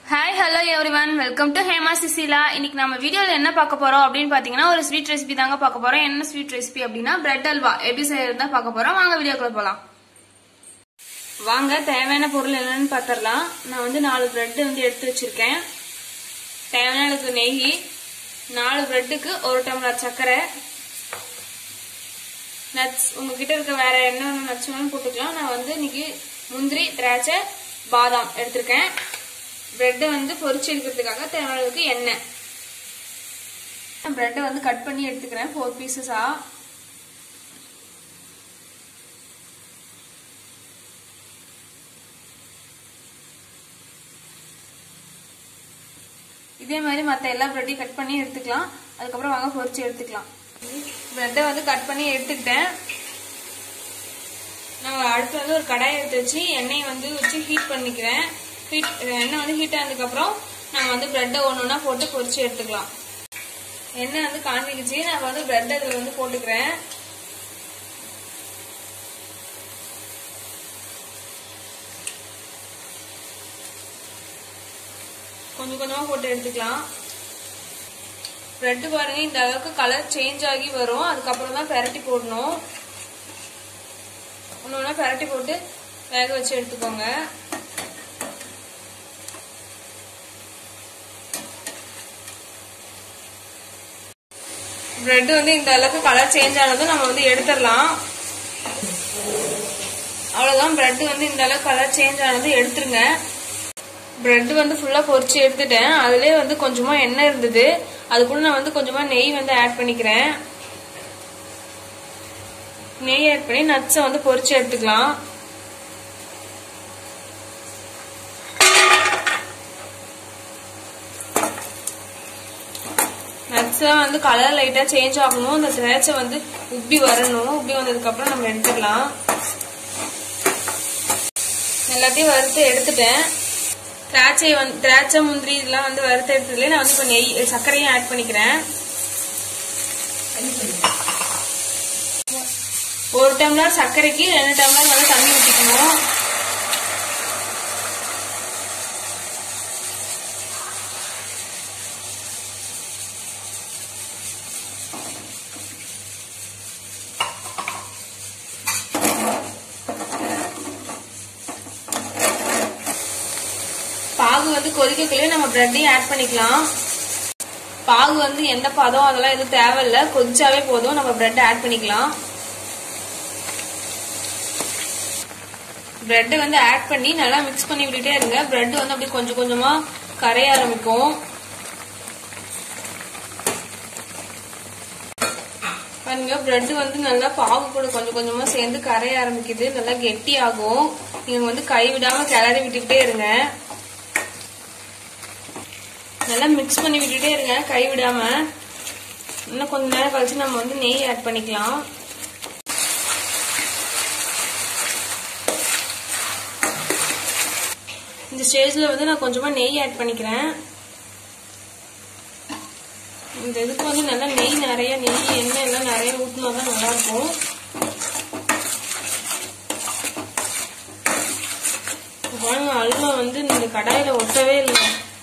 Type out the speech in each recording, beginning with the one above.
hi hello everyone welcome to Hema சிசிலா இன்னைக்கு நம்ம வீடியோல என்ன பார்க்க போறோம் அப்படின்னு பாத்தீங்கன்னா ஒரு ஸ்வீட் ரெசிபி தாங்க பார்க்க போறோம் என்ன ஸ்வீட் ரெசிபி அப்படின்னா பிரெட் அல்வா எப்படி செய்யறது தான் பார்க்க போறோம் வாங்க வீடியோக்குள்ள போலாம் வாங்க தேவையான பொருள் என்னன்னு பாத்திரலாம் நான் வந்து நாலு பிரெட் வந்து எடுத்து வச்சிருக்கேன் தேவையான அளவுக்கு நெய் நாலு பிரெட்டுக்கு ஒரு டம்ளர் சர்க்கரை நட்ஸ் உங்ககிட்ட இருக்க வேற என்ன நட்ஸ் வேணும் போட்டுக்கலாம் நான் வந்து இன்னைக்கு முந்திரி திராட்சை பாதாம் எடுத்திருக்கேன் பிரெட்டை வந்து பொரிச்சு எடுக்கிறதுக்காக தேவையான அளவுக்கு எண்ணெய் பிரெட்டை வந்து கட் பண்ணி எடுத்துக்கிறேன் ஃபோர் பீசஸா இதே மாதிரி மற்ற எல்லா பிரெட்டையும் கட் பண்ணி எடுத்துக்கலாம் அதுக்கப்புறம் வாங்க பொரிச்சு எடுத்துக்கலாம் பிரெட்டை வந்து கட் பண்ணி எடுத்துக்கிட்டேன் நான் அடுத்து வந்து ஒரு கடாயை எடுத்து வச்சு எண்ணெயை வந்து வச்சு ஹீட் பண்ணிக்கிறேன் ஹீட் எண்ணெய் வந்து ஹீட் ஆனதுக்கப்புறம் நம்ம வந்து பிரெட்டை ஒன்று ஒன்றா போட்டு பொரிச்சு எடுத்துக்கலாம் எண்ணெய் வந்து காஞ்சிக்கிச்சு நான் வந்து பிரெட் அதில் வந்து போட்டுக்கிறேன் கொஞ்சம் கொஞ்சமாக போட்டு எடுத்துக்கலாம் பிரெட் பாருங்க இந்த அளவுக்கு கலர் சேஞ்ச் ஆகி வரும் அதுக்கப்புறம் தான் பெரட்டி போடணும் ஒன்று ஒன்றா பெரட்டி போட்டு வேக வச்சு எடுத்துக்கோங்க பிரெட் வந்து இந்த அளவுக்கு கலர் சேஞ்ச் ஆனதும் நம்ம வந்து எடுத்துடலாம் அவ்வளவுதான் பிரெட் வந்து இந்த அளவுக்கு கலர் சேஞ்ச் ஆனதும் எடுத்துருங்க பிரெட் வந்து ஃபுல்லா பொரிச்சு எடுத்துட்டேன் அதுலயே வந்து கொஞ்சமா எண்ணெய் இருந்தது அதுக்குள்ள நான் வந்து கொஞ்சமா நெய் வந்து ஆட் பண்ணிக்கிறேன் நெய் ஆட் பண்ணி நட்ஸை வந்து பொரிச்சு எடுத்துக்கலாம் நட்ஸ்லாம் வந்து கலர் லைட்டா சேஞ்ச் ஆகணும் அந்த திராட்சை வந்து உப்பி வரணும் உப்பி வந்ததுக்கு அப்புறம் நம்ம எடுத்துக்கலாம் எல்லாத்தையும் வறுத்து எடுத்துட்டேன் திராட்சை வந்து திராட்சை முந்திரி இதெல்லாம் வந்து வறுத்து எடுத்ததுல நான் வந்து இப்போ நெய் சர்க்கரையும் ஆட் பண்ணிக்கிறேன் ஒரு டம்ளர் சர்க்கரைக்கு ரெண்டு டம்ளர் வந்து தண்ணி ஊற்றிக்கணும் பாகு வந்து கொதிக்கக்குள்ளே நம்ம பிரெட்டையும் ஆட் பண்ணிக்கலாம் பாகு வந்து எந்த பதம் அதெல்லாம் எதுவும் தேவையில்ல கொதிச்சாவே போதும் நம்ம பிரெட் ஆட் பண்ணிக்கலாம் பிரெட் வந்து ஆட் பண்ணி நல்லா மிக்ஸ் பண்ணி விட்டுட்டே இருங்க பிரெட் வந்து அப்படியே கொஞ்சம் கொஞ்சமா கரைய ஆரம்பிக்கும் பாருங்க பிரெட் வந்து நல்லா பாவு கூட கொஞ்சம் கொஞ்சமா சேர்ந்து கரைய ஆரம்பிக்குது நல்லா கெட்டி ஆகும் நீங்க வந்து கை விடாம கிளறி விட்டுக்கிட்டே இருங்க நல்லா மிக்ஸ் பண்ணி விட்டுட்டே இருங்க கை விடாம இன்னும் கொஞ்ச நேரம் கழிச்சு நம்ம வந்து நெய் ஆட் பண்ணிக்கலாம் இந்த ஸ்டேஜ்ல வந்து நான் கொஞ்சமா நெய் ஆட் பண்ணிக்கிறேன் இந்த இதுக்கு வந்து நல்லா நெய் நிறைய நெய் எண்ணெய் எல்லாம் நிறைய ஊற்றினா தான் நல்லா இருக்கும் பாருங்க அல்வா வந்து இந்த கடாயில ஒட்டவே இல்லை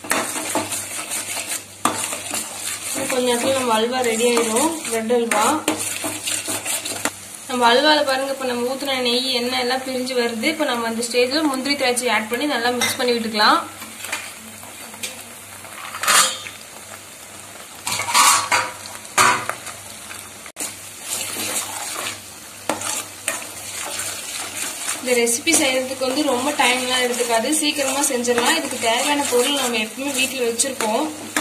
கொஞ்ச நேரத்தில் நம்ம அல்வா ரெடி ஆயிடும் பிரெட் அல்வா நம்ம அல்வால பாருங்க இப்ப நம்ம ஊத்துன நெய் எண்ணெய் எல்லாம் பிரிஞ்சு வருது இப்ப நம்ம அந்த ஸ்டேஜ்ல முந்திரி திராட்சை ஆட் பண்ணி நல்லா மிக்ஸ் பண்ணி விட்டுக்கலாம் இந்த ரெசிபி செய்யறதுக்கு வந்து ரொம்ப டைம்லாம் எடுத்துக்காது சீக்கிரமா செஞ்சிடலாம் இதுக்கு தேவையான பொருள் நம்ம எப்பவுமே வீட்டில் வச்சிருப்போம்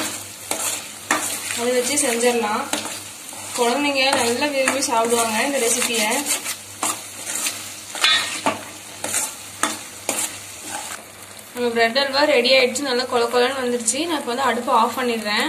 அதை வச்சு செஞ்சிடலாம் குழந்தைங்க நல்லா விரும்பி சாப்பிடுவாங்க இந்த ரெசிபியை நம்ம பிரெட் அல்வா ரெடி ஆயிடுச்சு நல்லா கொல கொலன்னு வந்துருச்சு நான் இப்போ வந்து அடுப்பு ஆஃப் பண்ணிடுறேன்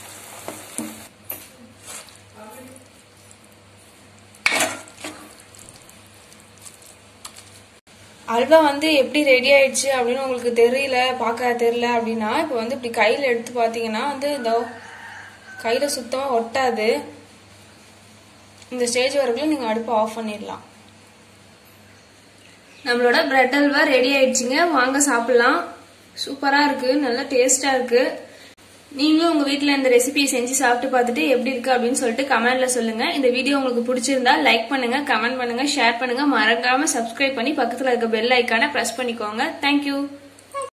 அல்வா வந்து எப்படி ரெடி ஆயிடுச்சு அப்படின்னு உங்களுக்கு தெரியல பார்க்க தெரியல அப்படின்னா இப்போ வந்து இப்படி கையில் எடுத்து பார்த்தீங்கன்னா வந்து இந்த கையில் சுத்தமாக ஒட்டாது இந்த ஸ்டேஜ் வரைக்கும் நீங்கள் அடுப்பை ஆஃப் பண்ணிடலாம் நம்மளோட பிரெட் அல்வா ரெடி ஆயிடுச்சுங்க வாங்க சாப்பிடலாம் சூப்பரா இருக்கு நல்லா டேஸ்டா இருக்கு நீங்களும் உங்க வீட்ல இந்த ரெசிபியை செஞ்சு சாப்பிட்டு பார்த்துட்டு எப்படி இருக்கு அப்படின்னு சொல்லிட்டு கமெண்ட்ல சொல்லுங்க இந்த வீடியோ உங்களுக்கு பிடிச்சிருந்தா லைக் பண்ணுங்க கமெண்ட் பண்ணுங்க ஷேர் பண்ணுங்க மறக்காம சப்ஸ்கிரைப் பண்ணி பக்கத்துல இருக்க பெல் ஐக்கான பிரஸ் பண்ணிக்கோங்க தேங்க்யூ